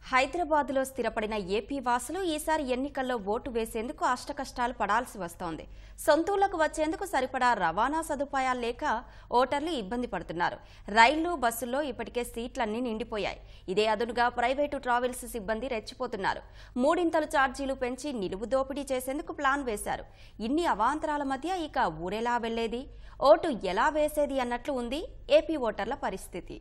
హైదరాబాద్లో స్థిరపడిన ఏపీ వాసులు ఈసారి ఎన్నికల్లో ఓటు వేసేందుకు అష్టకష్టాలు పడాల్సి వస్తోంది సొంతూళ్లకు వచ్చేందుకు సరిపడా రవాణా సదుపాయాలు లేక ఓటర్లు ఇబ్బంది పడుతున్నారు రైళ్లు బస్సుల్లో ఇప్పటికే సీట్లన్నీ నిండిపోయాయి ఇదే అదునుగా ప్రైవేటు ట్రావెల్స్ సిబ్బంది రెచ్చిపోతున్నారు మూడింతలు ఛార్జీలు పెంచి నిలువు దోపిడీ చేసేందుకు ప్లాన్ వేశారు ఇన్ని అవాంతరాల మధ్య ఇక ఊరెలా వెళ్లేది ఓటు ఎలా వేసేది అన్నట్లు ఉంది ఏపీ ఓటర్ల పరిస్థితి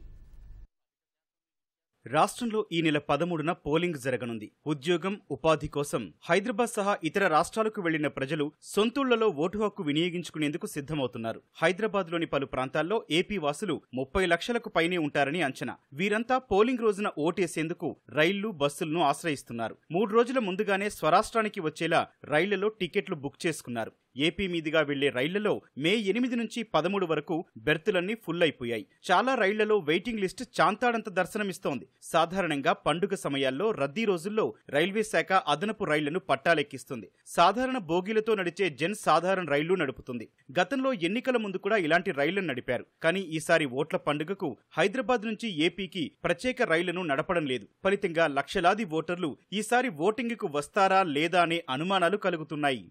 రాష్ట్రంలో ఈ నెల పదమూడున పోలింగ్ జరగనుంది ఉద్యోగం ఉపాధి కోసం హైదరాబాద్ సహా ఇతర రాష్ట్రాలకు వెళ్లిన ప్రజలు సొంతూళ్లలో ఓటు హక్కు వినియోగించుకునేందుకు సిద్ధమవుతున్నారు హైదరాబాద్లోని పలు ప్రాంతాల్లో ఏపీ వాసులు ముప్పై లక్షలకు పైనే ఉంటారని అంచనా వీరంతా పోలింగ్ రోజున ఓటేసేందుకు రైళ్లు బస్సులను ఆశ్రయిస్తున్నారు మూడు రోజుల ముందుగానే స్వరాష్ట్రానికి వచ్చేలా రైళ్లలో టికెట్లు బుక్ చేసుకున్నారు ఏపీ మీదుగా వెళ్లే రైళ్లలో మే ఎనిమిది నుంచి పదమూడు వరకు బెర్తులన్నీ ఫుల్ అయిపోయాయి చాలా రైళ్లలో వెయిటింగ్ లిస్ట్ చాంతాడంత దర్శనమిస్తోంది సాధారణంగా పండుగ సమయాల్లో రద్దీ రోజుల్లో రైల్వే శాఖ అదనపు రైళ్లను పట్టాలెక్కిస్తుంది సాధారణ బోగీలతో నడిచే జన్ సాధారణ రైళ్లు నడుపుతుంది గతంలో ఎన్నికల ముందు కూడా ఇలాంటి రైళ్లను నడిపారు కానీ ఈసారి ఓట్ల పండుగకు హైదరాబాద్ నుంచి ఏపీకి ప్రత్యేక రైళ్లను నడపడం లేదు ఫలితంగా లక్షలాది ఓటర్లు ఈసారి ఓటింగ్కు వస్తారా లేదా అనే అనుమానాలు కలుగుతున్నాయి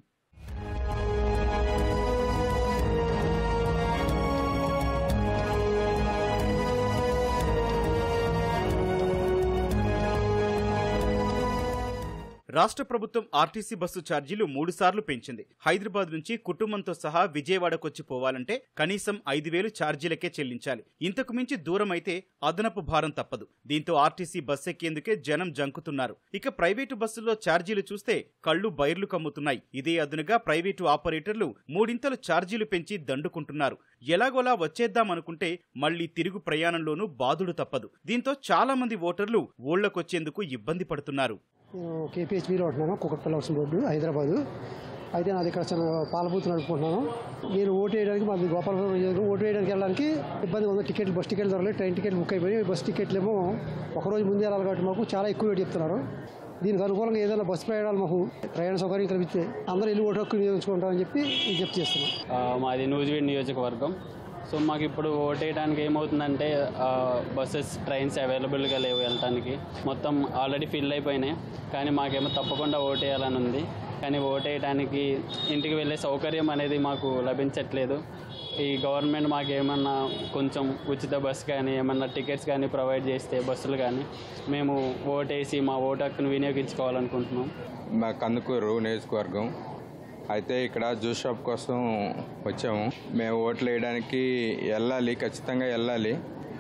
రాష్ట్ర ప్రభుత్వం ఆర్టీసీ బస్సు ఛార్జీలు మూడు సార్లు పెంచింది హైదరాబాద్ నుంచి కుటుంబంతో సహా విజయవాడకొచ్చి పోవాలంటే కనీసం ఐదు వేలు ఛార్జీలకే చెల్లించాలి ఇంతకు మించి దూరం అయితే అదనపు భారం తప్పదు దీంతో ఆర్టీసీ బస్ ఎక్కేందుకే జనం జంకుతున్నారు ఇక ప్రైవేటు బస్సుల్లో ఛార్జీలు చూస్తే కళ్ళు బైర్లు కమ్ముతున్నాయి ఇదే అదునుగా ప్రైవేటు ఆపరేటర్లు మూడింతలు ఛార్జీలు పెంచి దండుకుంటున్నారు ఎలాగోలా వచ్చేద్దామనుకుంటే మళ్లీ తిరుగు ప్రయాణంలోనూ బాదుడు తప్పదు దీంతో చాలా మంది ఓటర్లు ఊళ్లకొచ్చేందుకు ఇబ్బంది పడుతున్నారు నేను కేపీహెచ్బీలో ఉంటున్నాను కుకట్పల్లి హౌసింగ్ బోర్డు హైదరాబాదు అయితే నాది ఇక్కడ చిన్న పాలబూత్ నడుపుకుంటున్నాను నేను ఓటు వేయడానికి మాది గోపాలపురం నియోజకవర్గం ఓటు వేయడానికి వెళ్ళడానికి ఇబ్బంది ఉంది టికెట్లు బస్ టికెట్లు దొరకలేదు ట్రైన్ టికెట్లు బుక్ అయిపోయి బస్ టికెట్లు ఏమో ఒకరోజు ముందే వెళ్ళాలి కాబట్టి మాకు చాలా ఎక్కువ రేటు చెప్తున్నారు దీనికి అనుకూలంగా ఏదైనా బస్సు ప్రయాణాలు మాకు ప్రయాణ సౌకర్యం కల్పిస్తే అందరూ వెళ్ళి ఓటు హక్కు వినియోగించుకుంటామని చెప్పి విజ్ఞప్తి చేస్తున్నాం ఆ, మాది నూజివీడ్ నియోజకవర్గం సో మాకు ఇప్పుడు ఓటేయడానికి ఏమవుతుందంటే ఆ, బస్సెస్ ట్రైన్స్ అవైలబుల్గా లేవు వెళ్ళటానికి మొత్తం ఆల్రెడీ ఫిల్ అయిపోయినాయి కానీ మాకేమో తప్పకుండా ఓటేయాలని ఉంది కానీ ఓటేయడానికి ఇంటికి వెళ్ళే సౌకర్యం అనేది మాకు లభించట్లేదు ఈ గవర్నమెంట్ మాకు ఏమన్నా కొంచెం ఉచిత బస్ కానీ ఏమన్నా టికెట్స్ కానీ ప్రొవైడ్ చేస్తే బస్సులు కానీ మేము ఓటేసి మా ఓటు హక్కును వినియోగించుకోవాలనుకుంటున్నాం మా కందుకూరు నియోజకవర్గం అయితే ఇక్కడ జ్యూస్ షాప్ కోసం వచ్చాము మేము ఓట్లు వేయడానికి వెళ్ళాలి ఖచ్చితంగా వెళ్ళాలి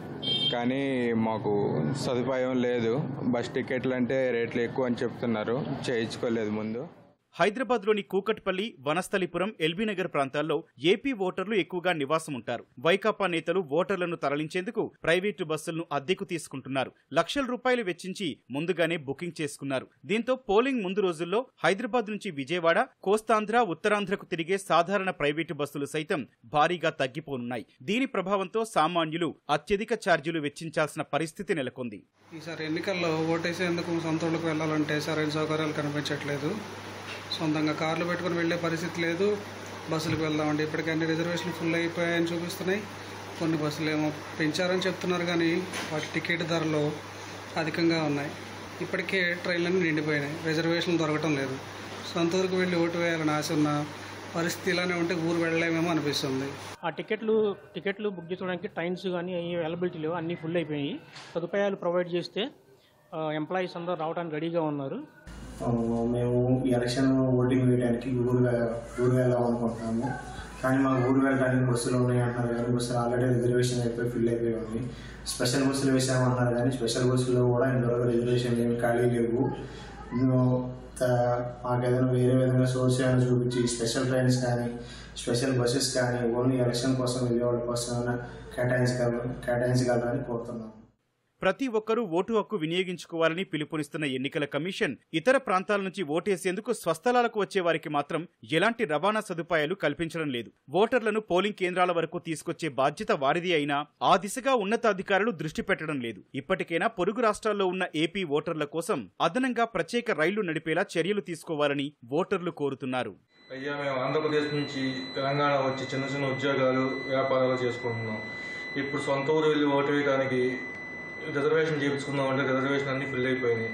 కానీ మాకు సదుపాయం లేదు బస్ టికెట్లు అంటే రేట్లు ఎక్కువ అని చెప్తున్నారు చేయించుకోలేదు ముందు హైదరాబాద్లోని కూకట్పల్లి వనస్థలిపురం ఎల్బీనగర్ ప్రాంతాల్లో ఏపీ ఓటర్లు ఎక్కువగా నివాసం ఉంటారు వైకాపా నేతలు ఓటర్లను తరలించేందుకు ప్రైవేటు బస్సులను అద్దెకు తీసుకుంటున్నారు లక్షల రూపాయలు వెచ్చించి ముందుగానే బుకింగ్ చేసుకున్నారు దీంతో పోలింగ్ ముందు రోజుల్లో హైదరాబాద్ నుంచి విజయవాడ కోస్తాంధ్ర ఉత్తరాంధ్రకు తిరిగే సాధారణ ప్రైవేటు బస్సులు సైతం భారీగా తగ్గిపోనున్నాయి దీని ప్రభావంతో సామాన్యులు అత్యధిక ఛార్జీలు వెచ్చించాల్సిన పరిస్థితి నెలకొంది ఈసారి ఎన్నికల్లో ఓటేసేందుకు సొంత ఊళ్ళకు వెళ్ళాలంటే సరైన సౌకర్యాలు కనిపించట్లేదు సొంతంగా కార్లు పెట్టుకుని వెళ్ళే పరిస్థితి లేదు బస్సులకు వెళ్దామంటే ఇప్పటికే అన్ని రిజర్వేషన్లు ఫుల్ అయిపోయాయని చూపిస్తున్నాయి కొన్ని బస్సులు ఏమో పెంచారని చెప్తున్నారు కానీ వాటి టికెట్ ధరలు అధికంగా ఉన్నాయి ఇప్పటికే ట్రైన్లన్నీ నిండిపోయినాయి రిజర్వేషన్లు దొరకటం లేదు సొంత ఊరికి వెళ్ళి ఓటు వేయాలని ఆశ ఉన్న పరిస్థితి ఇలానే ఉంటే ఊరు వెళ్ళలేమేమో అనిపిస్తుంది ఆ టికెట్లు టికెట్లు బుక్ చేసుకోవడానికి ట్రైన్స్ కానీ అవైలబిలిటీ లేవు అన్నీ ఫుల్ అయిపోయాయి సదుపాయాలు ప్రొవైడ్ చేస్తే ఎంప్లాయీస్ అందరూ రావడానికి రెడీగా ఉన్నారు ఆ, మేము ఈ ఎలక్షన్ ఓటింగ్ వేయడానికి ఊరు వే- ఊరు వెళ్దాం అనుకుంటున్నాము కానీ మాకు ఊరు వెళ్ళడానికి బస్సులు ఉన్నాయి అంటున్నారు కానీ బస్సులు ఆల్రెడీ రిజర్వేషన్ అయిపోయి ఫిల్ అయిపోయి ఉంది స్పెషల్ బస్సులు వేసామంటున్నారు కానీ స్పెషల్ బస్సులో కూడా ఇంతవరకు రిజర్వేషన్ ఏమి ఖాళీ లేవు మేము త- మాకు ఏదైనా వేరే విధంగా సోర్స్ ఏమైనా చూపించి స్పెషల్ ట్రైన్స్ కానీ స్పెషల్ బస్సెస్ కానీ ఓన్లీ ఎలక్షన్ కోసం వెళ్ళే వాళ్ళ కోసం ఏమైనా కేటాయించగల కేటాయించగలరని కోరుతున్నాము ప్రతి ఒక్కరూ ఓటు హక్కు వినియోగించుకోవాలని పిలుపునిస్తున్న ఎన్నికల కమిషన్ ఇతర ప్రాంతాల నుంచి ఓటేసేందుకు స్వస్థలాలకు వచ్చే వారికి మాత్రం ఎలాంటి రవాణా సదుపాయాలు కల్పించడం లేదు ఓటర్లను పోలింగ్ కేంద్రాల వరకు తీసుకొచ్చే బాధ్యత వారిది అయినా ఆ దిశగా ఉన్నతాధికారులు దృష్టి పెట్టడం లేదు ఇప్పటికైనా పొరుగు రాష్ట్రాల్లో ఉన్న ఏపీ ఓటర్ల కోసం అదనంగా ప్రత్యేక రైళ్లు నడిపేలా చర్యలు తీసుకోవాలని ఓటర్లు కోరుతున్నారు అయ్యా మేము ఆంధ్రప్రదేశ్ నుంచి తెలంగాణ వచ్చి చిన్న చిన్న ఉద్యోగాలు వ్యాపారాలు చేసుకుంటున్నాం ఇప్పుడు సొంత ఊరు వెళ్ళి ఓటు వేయడానికి రిజర్వేషన్ చేయించుకుందాం అంటే రిజర్వేషన్ అన్ని ఫిల్ అయిపోయినాయి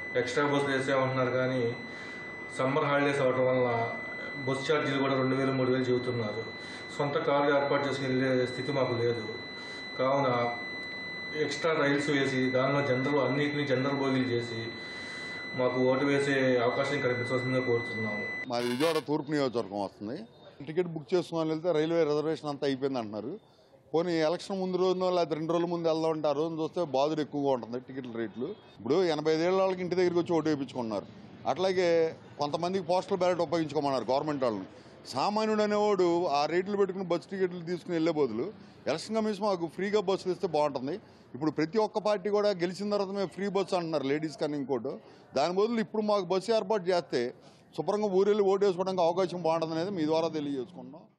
ఎక్స్ట్రా బస్సులు వేసామంటున్నారు కానీ సమ్మర్ హాలిడేస్ అవడం వల్ల బస్ ఛార్జీలు కూడా రెండు వేలు మూడు వేలు చెబుతున్నారు సొంత కార్లు ఏర్పాటు చేసుకుని వెళ్ళే స్థితి మాకు లేదు కావున ఎక్స్ట్రా రైల్స్ వేసి దానిలో జనరల్ అన్నిటిని జనరల్ బోగీలు చేసి మాకు ఓటు వేసే అవకాశం కల్పించవలసిందిగా కోరుతున్నాము మాది విజయవాడ తూర్పు నియోజకవర్గం వస్తుంది టికెట్ బుక్ చేసుకుని వెళ్తే రైల్వే రిజర్వేషన్ అంతా అయిపోయింది అంటున్నారు పోనీ ఎలక్షన్ ముందు రోజునో లేకపోతే రెండు రోజుల ముందు వెళ్దాం అంటే ఆ రోజు చూస్తే బాధలు ఎక్కువగా ఉంటుంది టికెట్ల రేట్లు ఇప్పుడు ఎనభై ఐదేళ్ళ వాళ్ళకి ఇంటి దగ్గరికి వచ్చి ఓటు వేయించుకున్నారు అట్లాగే కొంతమందికి పోస్టల్ బ్యాలెట్ ఉపయోగించుకోమన్నారు గవర్నమెంట్ వాళ్ళని సామాన్యుడు అనేవాడు ఆ రేట్లు పెట్టుకుని బస్సు టికెట్లు తీసుకుని వెళ్లే బదులు ఎలక్షన్ కమిషన్ మాకు ఫ్రీగా బస్సులు ఇస్తే బాగుంటుంది ఇప్పుడు ప్రతి ఒక్క పార్టీ కూడా గెలిచిన తర్వాత మేము ఫ్రీ బస్సు అంటున్నారు లేడీస్ కానీ ఇంకోటి దాని బదులు ఇప్పుడు మాకు బస్సు ఏర్పాటు చేస్తే శుభ్రంగా ఊరెళ్ళి ఓటు వేసుకోవడానికి అవకాశం బాగుంటుంది అనేది మీ ద్వారా తెలియజేసుకుంటున్నాం